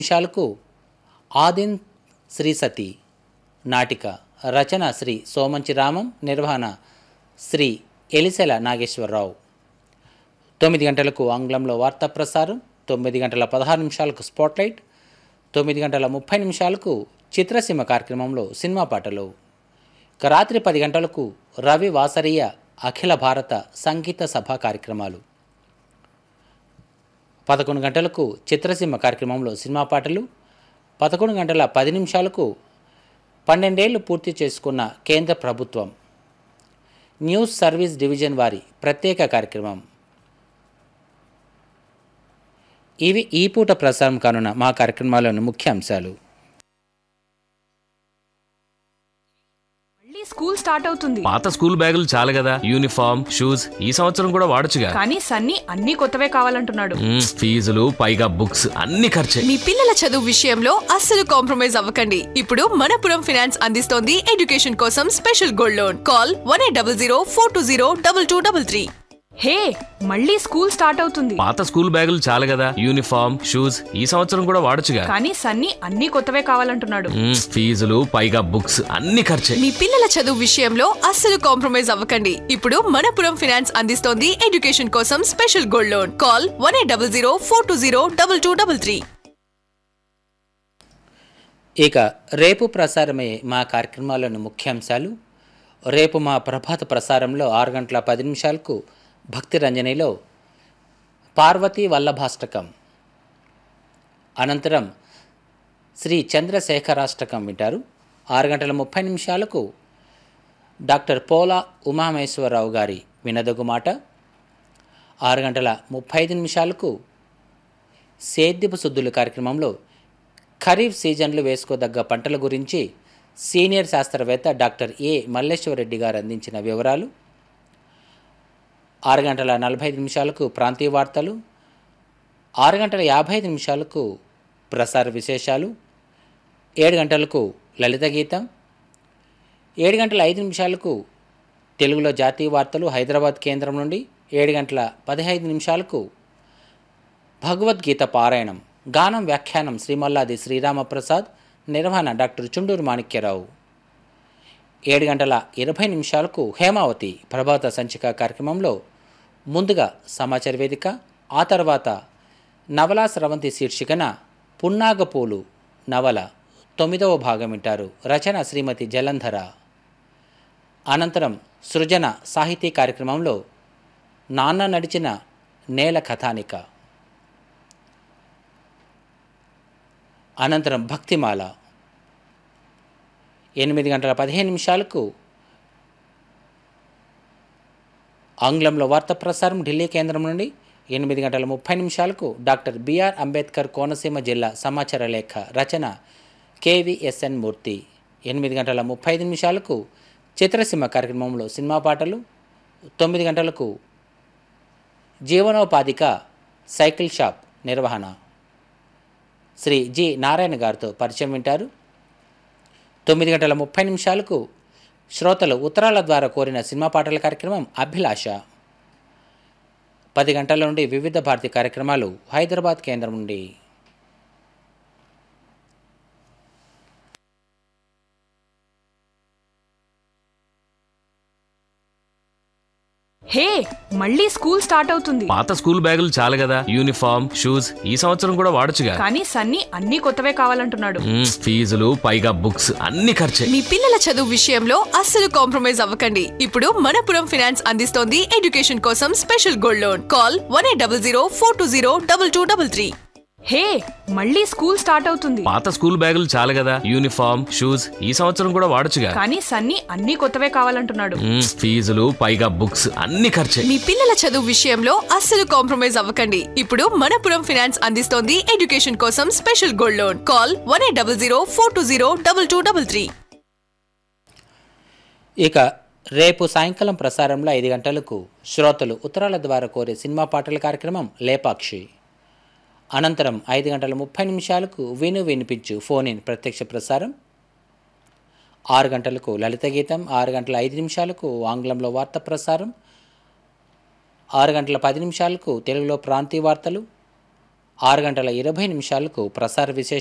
నిమిషాలకు ఆదిన్ శ్రీ సతీ నాటిక రచన శ్రీ సోమంచి రామం నిర్వహణ శ్రీ ఎలిసెల నాగేశ్వరరావు తొమ్మిది గంటలకు ఆంగ్లంలో వార్తా ప్రసారం తొమ్మిది గంటల పదహారు నిమిషాలకు స్పాట్లైట్ తొమ్మిది గంటల ముప్పై నిమిషాలకు చిత్రసీమ కార్యక్రమంలో సినిమా పాటలు ఇక రాత్రి పది గంటలకు రవి వాసరీయ అఖిల భారత సంగీత సభ కార్యక్రమాలు పదకొండు గంటలకు చిత్రసీమ కార్యక్రమంలో సినిమా పాటలు పదకొండు గంటల పది నిమిషాలకు పన్నెండేళ్లు పూర్తి చేసుకున్న కేంద్ర ప్రభుత్వం న్యూస్ సర్వీస్ డివిజన్ వారి ప్రత్యేక కార్యక్రమం ఇవి ఈ పూట ప్రసారం కానున్న మా కార్యక్రమాల్లోని ముఖ్య అంశాలు మళ్ళీ స్కూల్ స్టార్ట్ అవుతుంది పాత స్కూల్ బ్యాగులు చాలు కదా యూనిఫామ్ షూస్ ఈ సంవత్సరం కూడా వాడొచ్చుగా కానీ సన్నీ అన్ని కొత్తవే కావాలంటున్నాడు మ్మ్, ఫీజులు పైగా బుక్స్ అన్ని ఖర్చే మీ పిల్లల చదువు విషయంలో అస్సలు కాంప్రమైజ్ అవ్వకండి ఇప్పుడు మనపురం ఫినాన్స్ అందిస్తోంది ఎడ్యుకేషన్ కోసం special gold loan call one eight double zero four two zero double two double three hey మళ్ళీ స్కూల్ స్టార్ట్ అవుతుంది పాత స్కూల్ బ్యాగులు చాలు కదా యూనిఫామ్ షూస్ ఈ సంవత్సరం కూడా వాడొచ్చుగా కానీ సన్నీ అన్ని కొత్తవే కావాలంటున్నాడు మ్మ్, ఫీజులు పైగా బుక్స్ అన్ని ఖర్చే మీ పిల్లల చదువు విషయంలో అస్సలు కాంప్రమైజ్ అవ్వకండి ఇప్పుడు మనపురం ఫినాన్స్ అందిస్తోంది ఎడ్యుకేషన్ కోసం special gold loan call one eight double zero four two zero double two double three ఇక రేపు ప్రసారమయ్యే మా కార్యక్రమాల్లోని ముఖ్యాంశాలు రేపు మా ప్రభాత ప్రసారంలో ఆరు గంటల పది నిమిషాలకు భక్తి రంజనిలో పార్వతీ వల్లభాష్టకం అనంతరం శ్రీ చంద్రశేఖరాష్టకం వింటారు ఆరు గంటల ముప్పై నిమిషాలకు డాక్టర్ పోలా ఉమామేశ్వరరావు గారి వినదగు మాట ఆరు గంటల ముప్పై ఐదు నిమిషాలకు సేద్యపు శుద్ధులు కార్యక్రమంలో ఖరీఫ్ సీజన్లు వేసుకోదగ్గ పంటల గురించి సీనియర్ శాస్త్రవేత్త డాక్టర్ ఏ మల్లేశ్వరరెడ్డి గారు అందించిన వివరాలు ఆరు గంటల నలభై ఐదు నిమిషాలకు ప్రాంతీయ వార్తలు ఆరు గంటల యాభై ఐదు నిమిషాలకు ప్రసార విశేషాలు ఏడు గంటలకు లలిత గీతం ఏడు గంటల ఐదు నిమిషాలకు తెలుగులో జాతీయ వార్తలు హైదరాబాద్ కేంద్రం నుండి ఏడు గంటల పదిహైదు నిమిషాలకు భగవద్గీత పారాయణం గానం వ్యాఖ్యానం శ్రీమల్లాది శ్రీరామప్రసాద్ నిర్వహణ డాక్టర్ చుండూరు మాణిక్యరావు ఏడు గంటల ఇరవై నిమిషాలకు హేమావతి ప్రభాత సంచిక కార్యక్రమంలో ముందుగా సమాచార వేదిక ఆ తర్వాత నవలా స్రవంతి శీర్షికన పున్నాగపూలు నవల తొమ్మిదవ భాగం వింటారు రచన శ్రీమతి జలంధర అనంతరం సృజన సాహితీ కార్యక్రమంలో నాన్న నడిచిన నేల కథానిక అనంతరం భక్తిమాల ఎనిమిది గంటల పదిహేను నిమిషాలకు ఆంగ్లంలో వార్తా ప్రసారం ఢిల్లీ కేంద్రం నుండి ఎనిమిది గంటల ముప్పై నిమిషాలకు డాక్టర్ బిఆర్ అంబేద్కర్ కోనసీమ జిల్లా సమాచార లేఖ రచన కేవిఎస్ఎన్ మూర్తి ఎనిమిది గంటల ముప్పై ఐదు నిమిషాలకు చిత్రసీమ కార్యక్రమంలో సినిమా పాటలు తొమ్మిది గంటలకు జీవనోపాధిక సైకిల్ షాప్ నిర్వహణ శ్రీ జి నారాయణ గారితో పరిచయం వింటారు తొమ్మిది గంటల ముప్పై నిమిషాలకు శ్రోతలు ఉత్తరాల ద్వారా కోరిన సినిమా పాటల కార్యక్రమం అభిలాష పది గంటల నుండి వివిధ భారతి కార్యక్రమాలు హైదరాబాద్ కేంద్రం నుండి హే మళ్ళీ స్కూల్ స్టార్ట్ అవుతుంది పాత స్కూల్ బ్యాగులు చాలు కదా యూనిఫామ్ షూస్ ఈ సంవత్సరం కూడా వాడొచ్చుగా కానీ సన్నీ అన్ని కొత్తవే కావాలంటున్నాడు మ్మ్, ఫీజులు పైగా బుక్స్ అన్ని ఖర్చే మీ పిల్లల చదువు విషయంలో అస్సలు కాంప్రమైజ్ అవ్వకండి ఇప్పుడు మనపురం ఫినాన్స్ అందిస్తోంది ఎడ్యుకేషన్ కోసం special gold loan call one eight double zero four two zero double two double three hey మళ్ళీ స్కూల్ స్టార్ట్ అవుతుంది పాత స్కూల్ బ్యాగులు చాలు కదా యూనిఫామ్ షూస్ ఈ సంవత్సరం కూడా వాడొచ్చుగా కానీ సన్నీ అన్ని కొత్తవే కావాలంటున్నాడు మ్మ్, ఫీజులు పైగా బుక్స్ అన్ని ఖర్చే మీ పిల్లల చదువు విషయంలో అస్సలు కాంప్రమైజ్ అవ్వకండి ఇప్పుడు మనపురం ఫినాన్స్ అందిస్తోంది ఎడ్యుకేషన్ కోసం special gold loan call one eight double zero four two zero double two double three ఇక రేపు సాయంకాలం ప్రసారంలో ఐదు గంటలకు శ్రోతలు ఉత్తరాల ద్వారా కోరే సినిమా పాటల కార్యక్రమం లేపాక్షి అనంతరం ఐదు గంటల ముప్పై నిమిషాలకు విను వినిపించు ఫోన్ ఇన్ ప్రత్యక్ష ప్రసారం ఆరు గంటలకు లలిత గీతం ఆరు గంటల ఐదు నిమిషాలకు ఆంగ్లంలో వార్త ప్రసారం ఆరు గంటల పది నిమిషాలకు తెలుగులో ప్రాంతీయ వార్తలు ఆరు గంటల ఇరవై నిమిషాలకు ప్రసార విశేషాలు